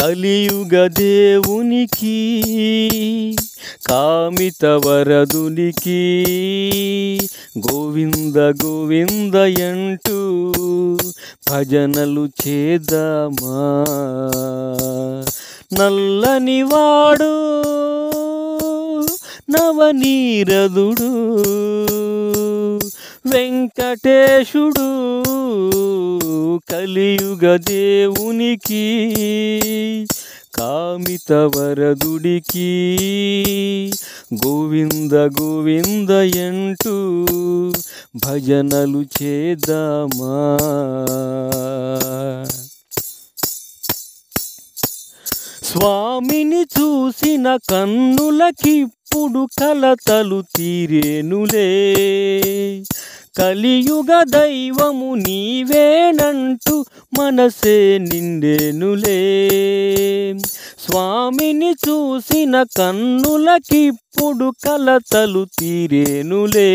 కలియుగ దేవునికి కామిత వరదునికి గోవింద గోవింద అంటూ భజనలు చేద్దామా నల్లని వాడు నవనీరదుడు వెంకటేశుడు కలియుగ దేవునికి కామిత వరదుడికి గోవింద గోవింద అంటూ భజనలు చేద్దామా స్వామిని చూసిన కన్నులకిప్పుడు కలతలు తీరేనులే కలియుగ దైవము నీవేనంటూ మనసే నిండేనులే స్వామిని చూసిన కన్నులకిప్పుడు కలతలు తీరేనులే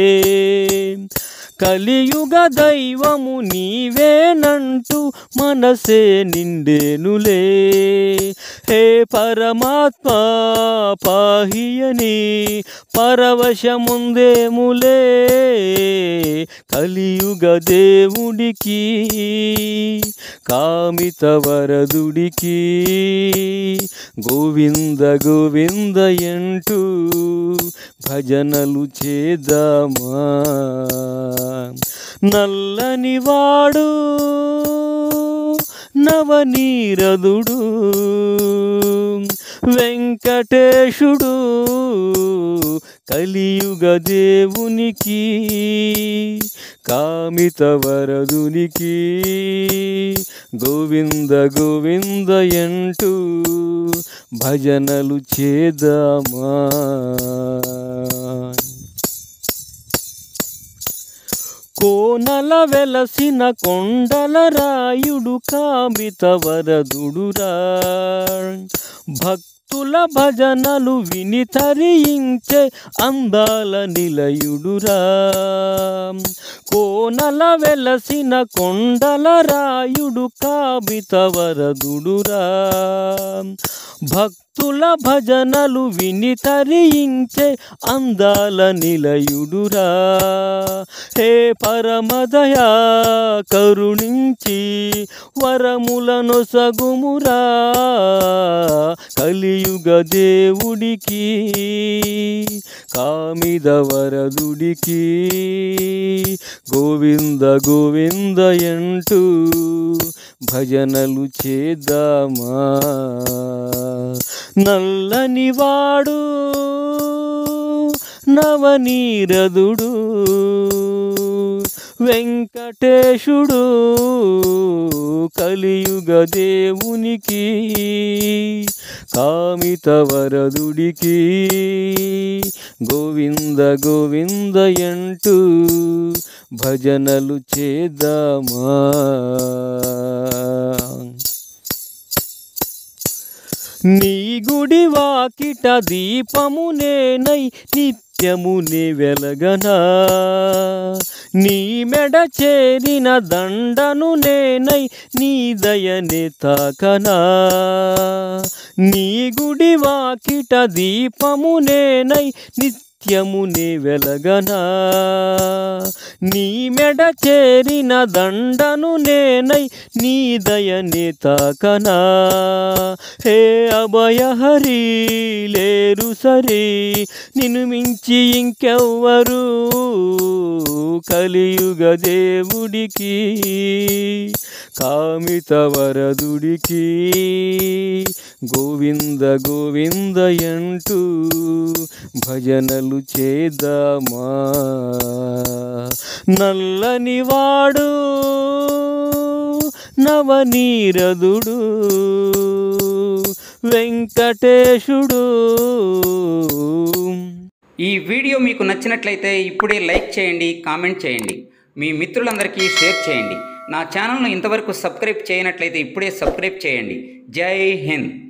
కలియుగ దైవము నీవేనంటూ మనసే నిండేనులే హే పరమాత్మ పాహియని పరవశముందేములే కలియుగ దేవుడికి కామిత వరదుడికి గోవింద గోవింద అంటూ భజనలు చేద్దామా నల్లని వాడు నవనీరదుడు వెంకటేశుడు కలియుగ దేవునికి కామిత వరదునికి గోవింద గోవింద అంటూ భజనలు చేద్దామా కోనల వెలసిన కొండల రాయుడు కామిత వరదుడురా భక్తుల భజనలు విని తరించే అందాల నిలయుడురా కోనల వెలసిన కొండల రాయుడు కామిత వరదుడురా భక్తుల భజనలు విని తరించే అందాల నిలయుడురా హే పరమదయా కరుణించి వరములను సగుమురా కలియుగ దేవుడికి కామిద వరదుడికి గోవింద గోవింద అంటూ భజనలు చేద్దామా నల్లని వాడు నవనీరదుడు వెంకటేశుడు కలియుగ దేవునికి కామిత వరదుడికి గోవింద గోవింద అంటూ భజనలు చేద్దామా నీ గుడి వాకిట దీపమునేనై నిత్యమునే వెలగనా నీ మెడ చేరిన దండను నేనై నీ దయనే తాకనా నీ గుడి వాకిట దీపమునేనై నిత్యమునే వెలగనా నీ మెడ చేరిన దండను నేనై నీ దయనే తాకనా హే అభయహరి లేరు సరి నిన్ను మించి ఇంకెవ్వరు కలియుగ దేవుడికి కామిత వరదుడికి గోవింద గోవింద అంటూ భజనలు చేద్దామా నల్లని వాడు నవనీరదుడు వెంకటేశుడు ఈ వీడియో మీకు నచ్చినట్లయితే ఇప్పుడే లైక్ చేయండి కామెంట్ చేయండి మీ మిత్రులందరికీ షేర్ చేయండి నా ఛానల్ను ఇంతవరకు సబ్స్క్రైబ్ చేయనట్లయితే ఇప్పుడే సబ్స్క్రైబ్ చేయండి జై హింద్